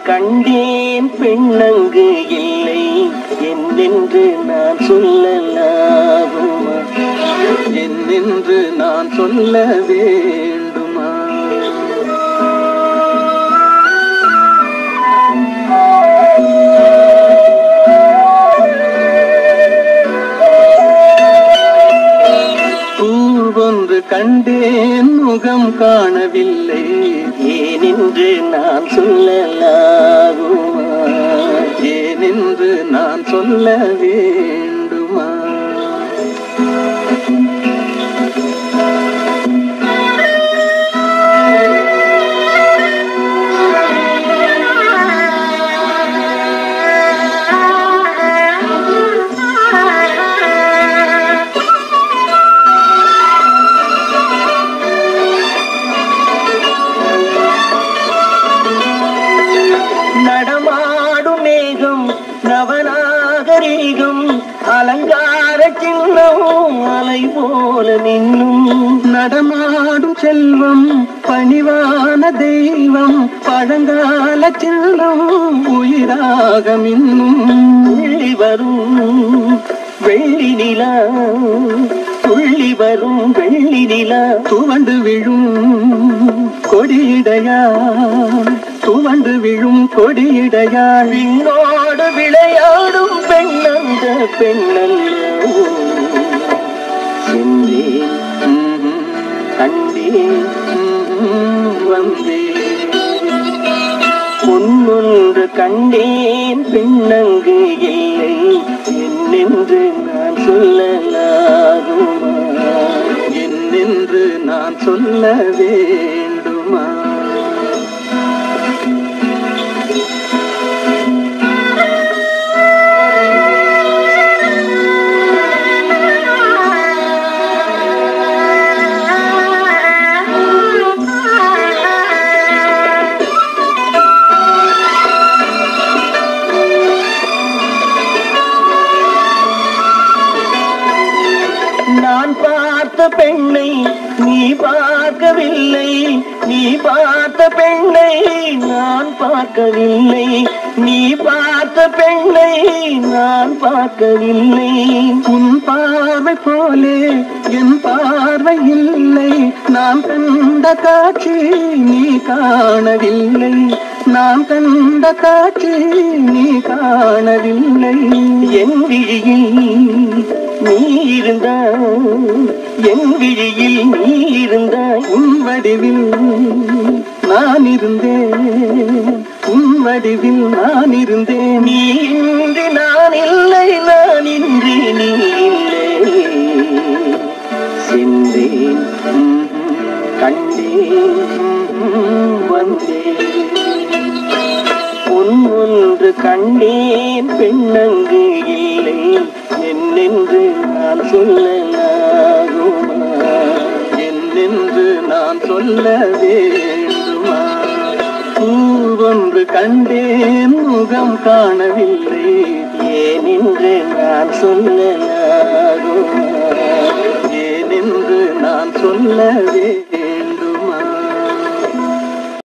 கண்டேன் பெண்ணங்கு இல்லை என்னென்று நான் சொல்லலாகுமா என்னென்று நான் சொல்ல வேண்டுமா பூவொன்று கண்டேன் முகம் காணவில்லை ஏனென்று நான் சொல்லலாகுமா ஏனென்று நான் சொல்ல வேண்டுமா நடமாடும் மேகம் நவநாகரீகம் அலங்கார சின்னம் அலை போல நின்னும் நடமாடும் செல்வம் பணிவான தெய்வம் பழங்கால செல்வம் உயிராக மின்னும் துள்ளி வரும் வெள்ளி நிலா துள்ளி வரும் வெள்ளி நிலா துவண்டு விழும் கொடியிடையா துவண்டு விழும் கொடியிடையா விண்ணோடு விளையாடும் பெண்ணந்த பெண்ணல்ல சென்றேன் கண்டேன் வந்தேன் பொன்னொன்று கண்டேன் பெண்ணங்கு இல்லை என்னென்று நான் சொல்லலாகுமா என்னென்று நான் சொல்ல வேண்டுமா நான் பார்த்த பெண்ணை நீ பார்க்கவில்லை நீ பார்த்த பெண்ணை நான் பார்க்கவில்லை நீ பார்த்த பெண்ணை நான் பார்க்கவில்லை உன் பார்வை போலே என் பார்வை இல்லை நான் கண்ட காட்சி நீ காணவில்லை நான் கண்ட காட்சி நீ காணவில்லை என் விழியில் நீ இருந்தாய் என் விழியில் நீ இருந்தாய் உன் வடிவில் நான் இருந்தேன் உன் வடிவில் நான் இருந்தேன் நீ இன்றி நான் இல்லை நான் இன்றி நீ இல்லை சென்றேன் கண்டேன் வந்தேன் பொன் ஒன்று கண்டேன் பெண்ணங்கு இல்லை என்னென்று நான் சொல்லலாகுமா என்னென்று நான் சொல்ல வேண்டுமா பூவொன்று கண்டேன் முகம் காணவில்லை ஏனென்று நான் சொல்லலாகுமா ஏனென்று நான் சொல்லவே